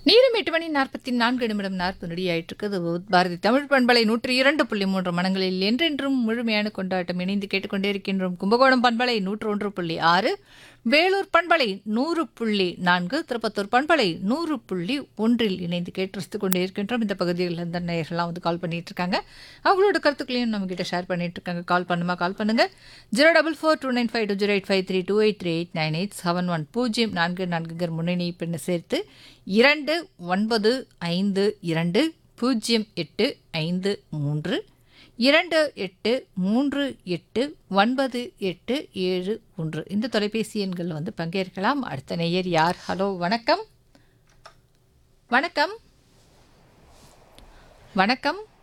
நேரம் எட்டு மணி நாற்பத்தி நான்கு நிமிடம் நாற்பது நொடி ஆயிட்டு இருக்குது பாரதி தமிழ் பண்பலை நூற்றி இரண்டு புள்ளி மூன்று மனங்களில் என்றென்றும் முழுமையான கொண்டாட்டம் இணைந்து கேட்டுக்கொண்டே இருக்கின்றோம் கும்பகோணம் பண்பலை நூற்று ஒன்று புள்ளி ஆறு வேலூர் பண்பலை நூறு புள்ளி நான்கு திருப்பத்தூர் பண்பலை நூறு புள்ளி ஒன்றில் இணைந்து கேட்டு ரசித்துக் கொண்டே இருக்கின்றோம் இந்த பகுதிகளில் இருந்த நேயர்கள்லாம் வந்து கால் பண்ணிட்டு இருக்காங்க அவங்களோட கருத்துக்களையும் நம்ம கிட்ட ஷேர் பண்ணிட்டு இருக்காங்க கால் பண்ணுமா கால் பண்ணுங்க zero double four two nine five two zero eight five three two eight three eight nine eight seven one பூஜ்ஜியம் நான்கு நான்குங்கிற முன்னணி பெண்ணை சேர்த்து இரண்டு ஒன்பது ஐந்து இரண்டு பூஜ்ஜியம் எட்டு ஐந்து மூன்று இரண்டு எட்டு மூன்று எட்டு ஒன்பது எட்டு ஏழு ஒன்று இந்த தொலைபேசி எண்கள் வந்து பங்கேற்கலாம் அடுத்த நேயர் யார் ஹலோ வணக்கம் வணக்கம் வணக்கம்